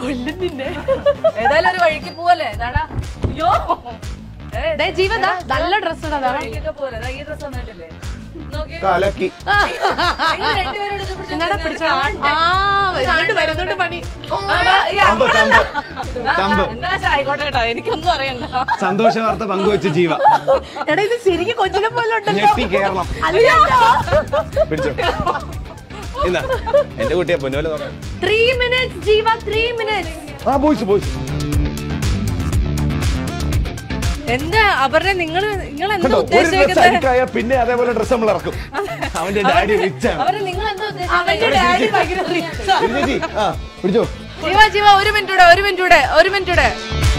കൊല്ലും നിന്നെ ഏതായാലും ഒരു വഴിക്ക് പോവല്ലേ ഇതാടാ അയ്യോ ഏ, ദേ ജീവ ദാ, നല്ല ഡ്രസ് ഒരു വഴിക്കൊക്കെ പോലെ ദാ ഈ ഡ്രസ് വന്നിട്ടില്ലേ നോക്കി കലക്കി രണ്ടുപേരോട് ഇത് പിടിച്ച് നിങ്ങളുടെ പിടിച്ചോ ആ വരുന്നുണ്ട് വരുന്നുണ്ട് പണി ആ, ദാ, ഈ ചമ്പ് ചമ്പ് ചമ്പ് എന്താ വെച്ചാ ആയിക്കോട്ടെ കേട്ടോ എനിക്കൊന്നും അറിയണ്ട സന്തോഷ വാർത്ത പങ്കുവെച്ച ജീവ എടാ ഇത് ശരിക്കും കൊച്ചിനെ പോലെ ഉണ്ടല്ലോ ഞെട്ടി കേരളം അല്ല പിടിച്ചോ ഇന്നാ എന്റെ കുട്ടിയെ പൊന്നുപോലെ നോക്കാം three minutes Jeeva three minutes ആ ബോയ്സ് ബോയ്സ് എന്താ അപർണ നിങ്ങൾ നിങ്ങൾ എന്താ കണ്ടോ ഒരു ഡ്രസ് ഉദ്ദേശിക്കുന്നത് അഴുക്കായ പിന്നെ അതേപോലെ ഡ്രസ് നമ്മൾ ഇറക്കും അവന്റെ ഡാഡി റിച്ചാണ് അവരെ നിങ്ങൾ എന്താ അവന്റെ ഉദ്ദേശിക്കുന്നത് ഡാഡി ഭയങ്കര rich ആ. ചേച്ചി ആ പിടിച്ചോ ജീവ ജീവ ഒരു മിനിറ്റ് കൂടെ ഒരു മിനിറ്റ് കൂടെ ഒരു മിനിറ്റ് കൂടെ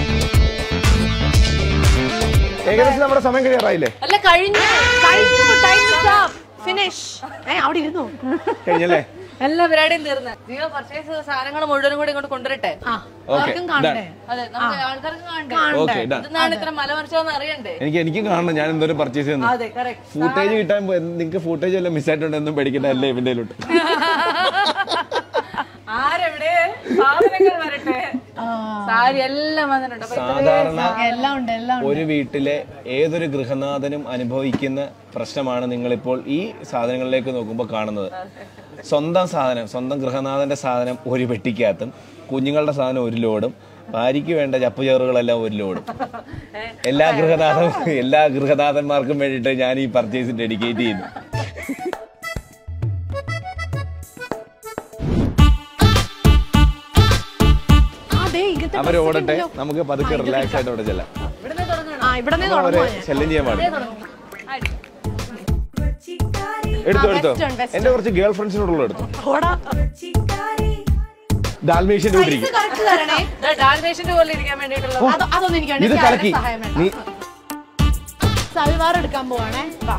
ഏകദേശം നമ്മുടെ സമയം കഴിയാറായില്ലേ അല്ല കഴിഞ്ഞു കഴിഞ്ഞു ടൈം ഫിനിഷ് ഏ അവിടെ ഇരുന്നു കഴിഞ്ഞല്ലേ എല്ലാ പരിപാടിയും തീർന്ന് ജീവ പർച്ചേസ് ചെയ്ത സാധനങ്ങൾ മുഴുവനും കൂടി ഇങ്ങോട്ട് കൊണ്ടുവരട്ടെ ആ ഓക്കെ ആർക്കും കാണണ്ടേ അതെ നമുക്ക് ആൾക്കാർക്ക് കാണണ്ടേ ഓക്കെ ഡൺ ഇതെന്നാണ് ഇത്ര മല മറിച്ചതെന്ന് അറിയണ്ടേ എനിക്ക് എനിക്കും കാണണം ഞാൻ എന്തോരം പർച്ചേസ് ചെയ്യുന്നു അതെ കറക്റ്റ് ഫൂട്ടേജ് കിട്ടാൻ നിങ്ങൾക്ക് ഫൂട്ടേജ് എല്ലാം മിസ്സായിട്ടുണ്ട് എന്നും പേടിക്കണ്ട അല്ലേ ഇവന്റെ ആരെവിടെ സാധനങ്ങൾ വരട്ടെ സാരി എല്ലാം വന്നിട്ടുണ്ട് അപ്പൊ സാധാരണ എല്ലാം ഉണ്ട് എല്ലാം ഉണ്ട് ഒരു വീട്ടിലെ ഏതൊരു ഗൃഹനാഥനും അനുഭവിക്കുന്ന പ്രശ്നമാണ് നിങ്ങളിപ്പോൾ ഈ സാധനങ്ങളിലേക്ക് നോക്കുമ്പോൾ കാണുന്നത് സ്വന്തം സാധനം സ്വന്തം ഗൃഹനാഥന്റെ സാധനം ഒരു പെട്ടിക്കകത്തും കുഞ്ഞുങ്ങളുടെ സാധനം ഒരു ലോഡും ഭാര്യയ്ക്ക് വേണ്ട ചപ്പുചേറുകളെല്ലാം ഒരു ലോഡും എല്ലാ ഗൃഹനാഥ എല്ലാ ഗൃഹനാഥന്മാർക്കും വേണ്ടിയിട്ട് ഞാൻ ഈ പർച്ചേസ് ഡെഡിക്കേറ്റ് ചെയ്യുന്നു അതെ ഇങ്ങനത്തെ അവർ ഓടട്ടെ നമുക്ക് പതുക്കെ റിലാക്സ് ആയിട്ട് അവിടെ ചെല്ലാം ഇവിടുന്ന് തുടങ്ങണം ആ ഇവിടെ നിന്ന് അവരെ തുടങ്ങുവാ ശല്യം ചെയ്യാൻ പാടില്ല ആര്? എടുത്തോ എടുത്തോ western, western. എന്റെ കുറച്ച് ഗേൾ ഫ്രണ്ട്സിനോടുള്ള എടുത്തു ഓടാ ഡാൽമേഷ്യന്റെ കൂടെ ഇരിക്കും കറക്റ്റ് തരണേ ദാ ഡാൽമേഷന്റെ പോലെ ഇരിക്കാൻ വേണ്ടിയിട്ടുള്ള അത് അതൊന്നും എനിക്ക് വേണ്ട. ഇത് എനിക്ക് കലക്കി ആരുടെ സഹായം വേണ്ട നീ സൽവാർ എടുക്കാൻ പോവാണേ വാ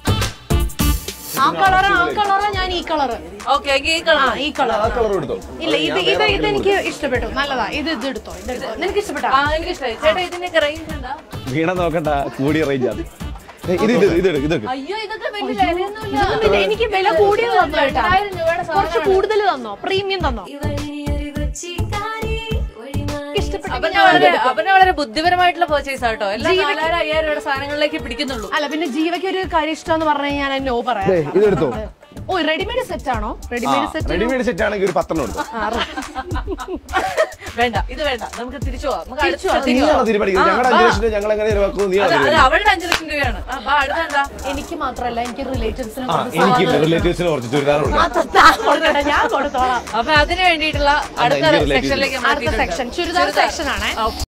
ആ കളറ് ആ കളറ് ഞാൻ ഈ കളറ് ഓക്കെ ഈ ആ കളർ ഈ കളർ ആ കളർ എടുത്തോ ഇല്ല ഇത് ഇത് ഇത് എനിക്ക് ഇഷ്ടപ്പെട്ടു നല്ലതാ ഇത് ഇത് എടുത്തോ ഇത് എടുത്തോ നിനക്ക് ഇഷ്ടപ്പെട്ടോ ആ എനിക്ക് ഇഷ്ടമായി ചേട്ടാ ഇതിനൊക്കെ റേഞ്ച് എന്താ വീണ നോക്കണ്ട കൂടിയ റേഞ്ച് അത് ഏയ് ഇത് ഇത് ഇത് എടുക്ക്, ഇത് എടുക്ക്. അയ്യോ ഇതൊക്കെ വലിയ വിലയൊന്നുമില്ല ഇതൊന്നും പിന്നെ എനിക്ക് വില കൂടിയത് തന്നോ കേട്ടാ രണ്ടായിരം രൂപയുടെ കുറച്ച് കൂടുതൽ തന്നോ പ്രീമിയം തന്നോ ഇഷ്ടപ്പെട്ടു അവന് വളരെ അവന് വളരെ ബുദ്ധിപരമായിട്ടുള്ള പർച്ചേസ് ആട്ടോ എല്ലാം നാലായിരം അയ്യായിരം രൂപയുടെ സാധനങ്ങളിലേക്ക് പിടിക്കുന്നുള്ളൂ അല്ല പിന്നെ ജീവയ്ക്ക് ഒരു കാര്യം ഇഷ്ടം പറഞ്ഞു കഴിഞ്ഞാൽ ഞാൻ നോ പറയാം ദേ, ഇത് എടുത്തോ ഓ റെഡിമെയ്ഡ് സെറ്റ് ആണോ റെഡിമെയ്ഡ് സെറ്റ് റെഡിമെയ്ഡ് സെറ്റ് ആണെങ്കിൽ ഒരു പത്തെണ്ണം എടുത്തു വേണ്ട ഇത് വേണ്ട നമുക്ക് തിരിച്ചു പോവാം നമുക്ക് അടുത്ത തിരിച്ചു സ്ഥലത്തേക്ക് നീയാണോ പോവാം. തീരുമാനിക്കുന്നത് ഞങ്ങളുടെ അഞ്ചു ലക്ഷം രൂപ ഞങ്ങൾ എങ്ങനെ ചെലവാക്കുന്നു നീ അത് അത് അവളുടെ അഞ്ചു ലക്ഷം രൂപയാണ് ആ, വാ, അടുത്ത എന്താ എനിക്ക് മാത്രല്ല എനിക്ക് റിലേറ്റീവ്സിനും ആ എനിക്ക് റിലേറ്റീവ്സിന് കുറച്ച് ചുരിദാറുണ്ട് ഞാൻ കൊടുത്തോളാം അപ്പൊ അതിന് വേണ്ടിയിട്ടുള്ള അടുത്ത എനിക്ക് related സെക്ഷനിലേക്ക് അടുത്ത സെക്ഷൻ ചുരിദാർ സെക്ഷൻ ആണേ